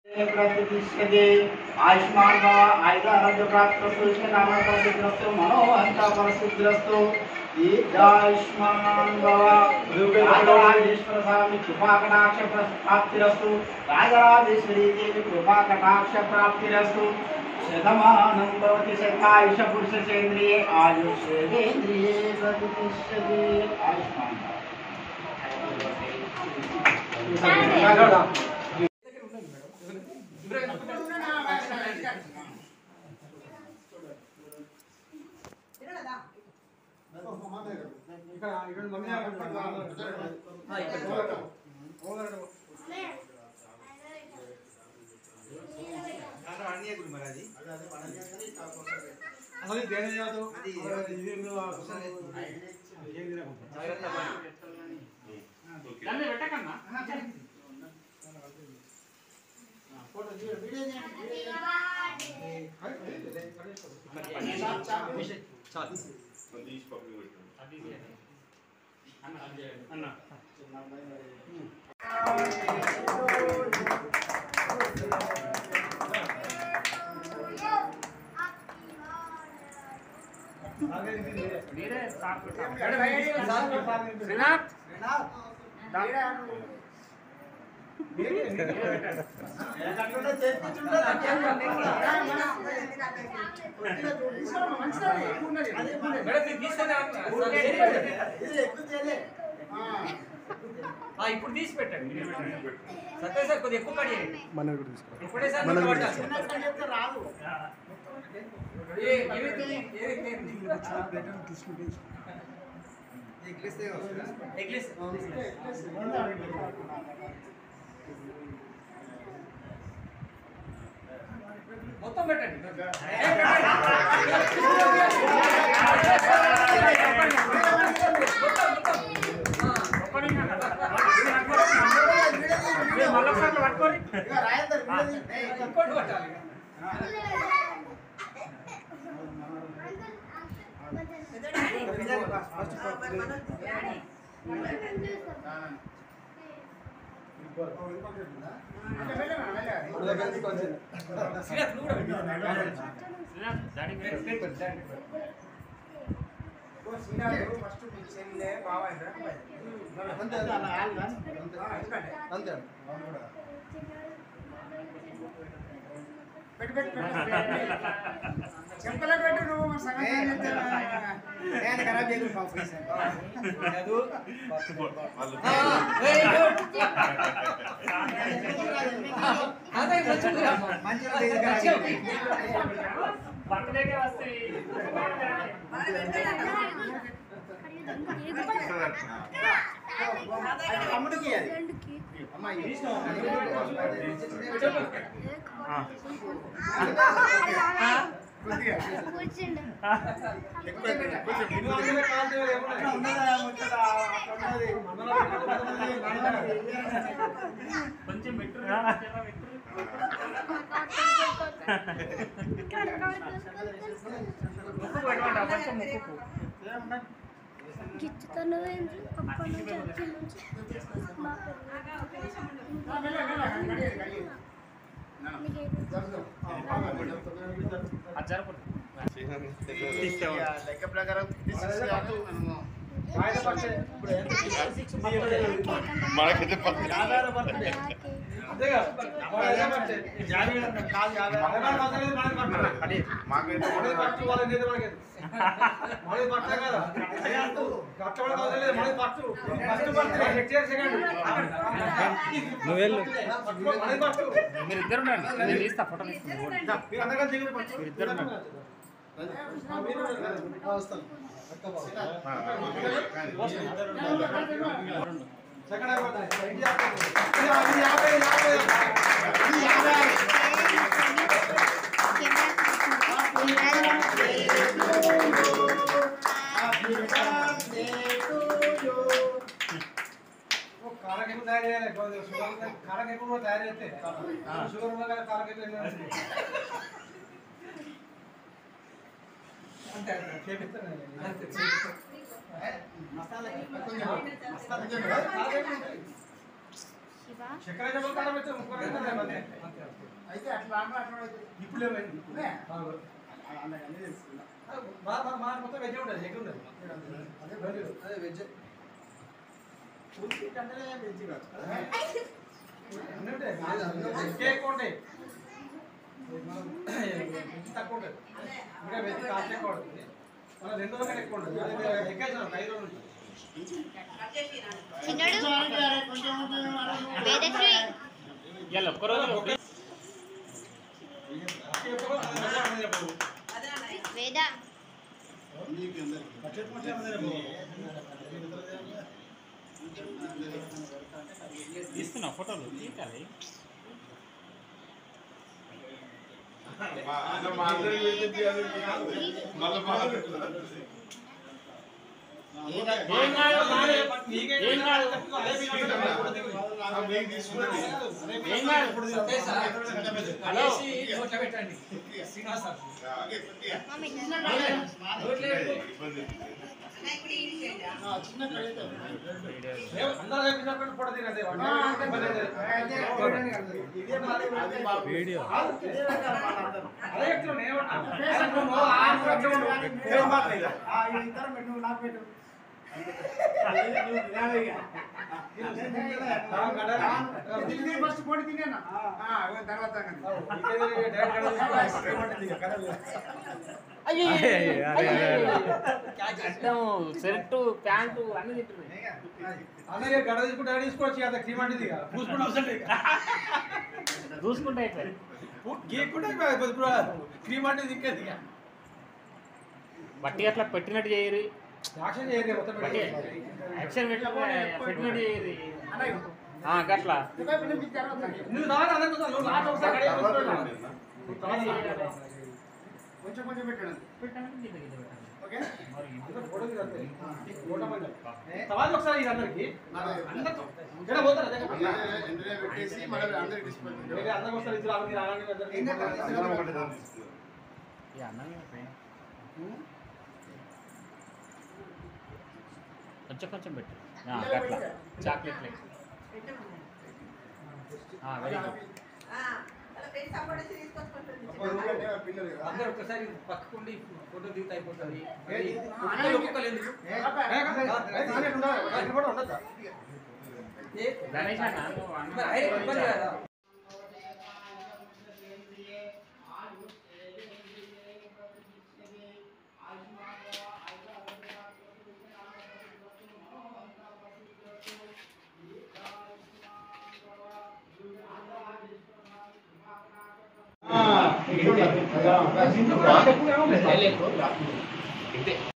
प्रतिष्ठते आयुष्मान भव आयुरारोग्य प्राप्त सूक्ष्म नाम प्रसिद्धस्तु मनोहंता प्रसिद्धस्तु दीर्घायुष्मान भव राजराजेश्वर स्वामी कृपा कटाक्ष प्राप्तिरस्तु राजराजेश्वरी देवी कृपा कटाक्ष प्राप्तिरस्तु शतमानं भवति शतायुष पुरुषसेन्द्रिये आयुष्येन्द्रिये प्रतिष्ठते आयुष्मान भव ఆ, ఇప్పుడు తీసి పెట్టండి సత్య సార్ కొద్దిగా ఎక్కువ కట్ చేయండి ఇప్పుడే సార్ నోట్ పట్టాలి. ఏ, ఏమైతే? ఏమైతే? ఎగ్లిస్. మొత్తం పెట్టండి ఏ, ఇంకోటి పట్టాలి శ్రీనాథ్, నువ్వు కూడా పెట్టు. చెప్పలకు పెట్టు నువ్వు మన సంగతి నేను ఖరాబ్ చేయదు చదువు. ఆ, very good. అదే మంచిగా ఉంది. మంచిగా ఉంది. తమ్ముడికి అది అమ్మా ఇది గిచ్చుతాను అప్పటి నుంచి వచ్చి నుంచి లెక్క ప్రకారం మనకైతే పక్కన మాకైతే మీరిద్దరు ఉండండి నేను తీస్తా ఫోటో కారం ఎక్కువ తయారు చేయాలి షుగర్ కారం ఎక్కువ కూడా తయారు చేస్తే షుగర్ ఉన్న కదా కారం ఎక్కువ వెళ్ళాలి. అంతే అంతే చేపిస్తాను నేను. అంతే, చేపిస్తాను. చక్కెర చెప్పలు కారం పెట్టాము ముక్కలు పెట్టాము, అంతే అంతే ఇప్పుడు ఏమైంది అలాగనే తెలుస్తుందా మా మా మా మొత్తం వెజ్ ఉండదు ఎగ్ ఉండదు అదే వెజ్ పూర్తి కంటే వెజ్ కాదు అన్నీ ఉంటాయి కేక్ ఉంటాయి వెజ్ తక్కువ ఉంటుంది ఇంకా వెజ్ కాస్ట్ ఎక్కువ ఉంటుంది మన రెండు రోజులు ఎక్కువ ఉంటుంది అదే ఎగ్ అయితే ఒక ఐదు రోజులు ఉంటుంది చిన్నడు వేదశ్రీ ఇవాళ ఒక్కరోజు వేద తీస్తున్నా ఫోటోలు తీయాలి ఏం కాదు మాదే. ఏం కాదు ఏం కాదు హలో నోట్లో పెట్టండి శ్రీనివాస్ సార్ మమ్మీ నోట్లో పెట్టు. చిన్న కడిగితే అందరూ చెప్పినప్పుడు ఫోటో తినదే వీడియో అదే చెప్తున్నాను ఏమంటున్నా ఇద్దరం పెట్టు నాకు పెట్టు ఫస్ట్ పొడి తినేనా తర్వాత షర్టు ప్యాంటు అన్ని తింటున్నాయి అన్నయ్య గడ తీసుకుంటే గడ తీసుకోవచ్చు కదా క్రీమ్ అంటే ఇక పూసుకుంటే అవసరం లేదు చూసుకుంటా ఇట్లా గీక్కుంటే ఇప్పుడు క్రీమ్ అంటే దిక్కేది ఇక బట్టి అట్లా పెట్టినట్టు చేయరు యాక్షన్ చేయరు మొత్తం బట్టి పెట్టి. యాక్షన్ పెట్టి పెట్టినట్టు చేయరు ఆ, గట్లా నువ్వు నాన్న అందరికీ వస్తావు. నువ్వు లాస్ట్ ఒకసారి గడియ చూసుకోవాలి. కొంచెం కొంచెం పెట్టండి ఓకే అందరూ ఫోటో తీయాలి. ఫోటో మంది. సవాల్ ఒకసారి ఇది అందరికి అందరితో ఇక్కడ పోతారు అదే కదా. పెట్టేసి మళ్ళీ అందరికి డిస్పెండ్ వేరే అందరికి వస్తారు ఇద్దరు అందరికి రాగానే అందరికి ఏంటంటే అందరం ఒకటి దాన్ని కొంచెం కొంచెం పెట్టు ఆ, గట్లా చాక్లెట్ లెక్క వెరీ గుడ్ పిల్లలు కదా అందరూ ఒక్కసారి పక్కకుండి ఫోటో దిగుతా అయిపోతుంది ఏది? ఒక్కరు ఒక్కొక్కరు ఎందుకు? ఏ, ఏ, నానే ఉండాలి. ఇక్కడ కూడా ఉండొద్దా? గణేష్ అన్న నువ్వు అన్న- మరి ఆయన ఇబ్బంది కదా. ఇంతే